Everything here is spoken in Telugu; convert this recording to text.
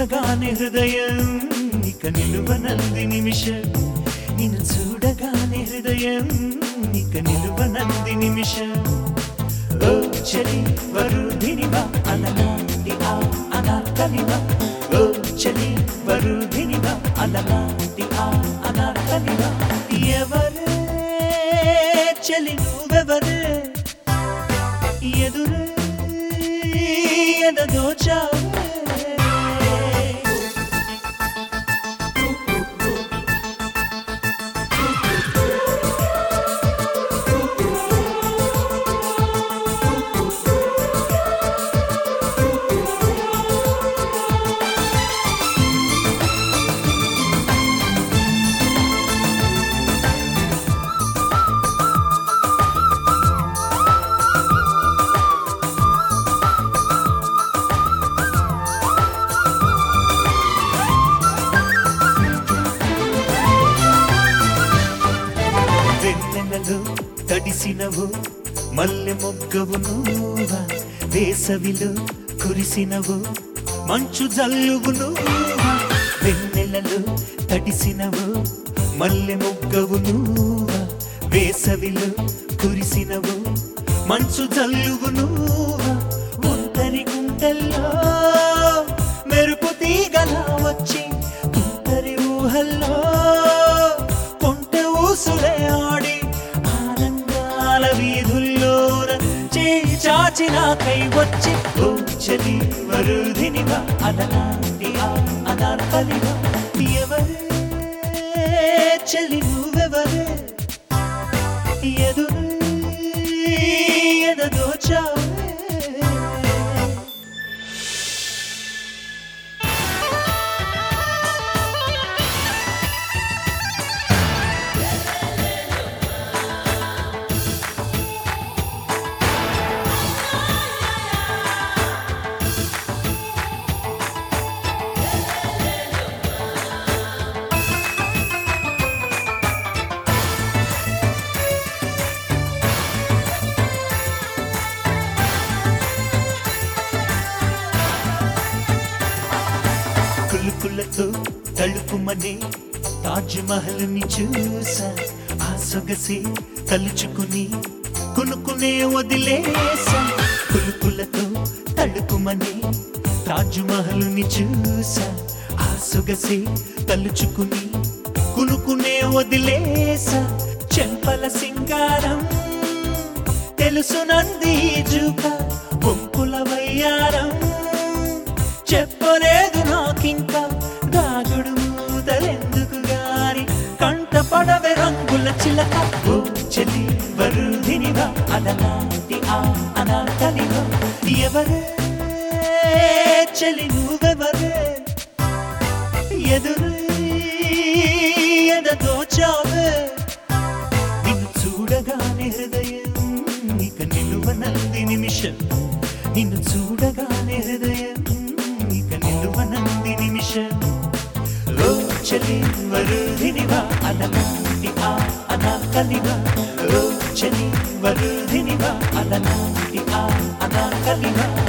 చూడగానే హృదయం ఇక నిలువనంది నిమిషం నిన్ను చూడగానే హృదయం ఇక నిలువనంది నిమిషం ఓ చలి వరుధినివా అలనాటి ఆ అనార్కలివా ఓ చలి వరుధినివా అలనాటి ఆ అనార్కలివా ఎవరే చలి నువ్వెవరే ఎదురే ఎదదోచావే వెన్నెలలో తడిసినవు మల్లె మొగ్గవు నువ్వా వేసవిలో కురిసినవు మంచు జల్లువు నువ్వా వెన్నెలలో తడిసినవు మల్లె మొగ్గవు నువ్వా వేసవిలో కురిసినవు మంచు జల్లువు నువ్వా ఒంటరి గుంటల్లో మెరుపు తీగలా వచ్చి తుంటరి ఊహల్లో కొంటె ఊసులే ఆడి ఆనందాల వీధుల్లోన చేయి చాచి నాకై వచ్చి ఓ చలి వరుధినివా అదనాటి ఆ అనార్కలివా ఎవరే చలి నువ్వెవరే ఎదురు ఎదదోచావే కులుకులతో తలుపుమనే తాజ్ మహల్ ని చూసా ఆ సొగసి తలుచుకుని కొనుక్కునే వదిలేసా కులుకులతో తలుపుమనే తాజ్ మహల్ ని చూసా ఆ సొగసి తలుచుకుని కొనుక్కునే వదిలేసా చెంపల సింగారం తెలుసునంది జూక బొంకుల వయ్యారం చెప్పలేదు నాకింకా దాగుడు మూతలెందుకు గాని కంట పడవే రంగుల చిలక ఓ చెలి వరుధినివా అలనాటి ఆ అనాకలివా ఎవరే చెలి నువ్వెవరే ఎదురు ఎదదోచావే నిన్ను చూడగానే హృదయం ఇక నిలువనంది నిమిషం నిన్ను చూడగానే హృదయం ఇక నిలువనంది నిమిషం ఓ చలి వరుధినివా అలనాటి ఆ అనాకలివా ఓ చలి వరుధినివా అలనాటి ఆ అనాకలివా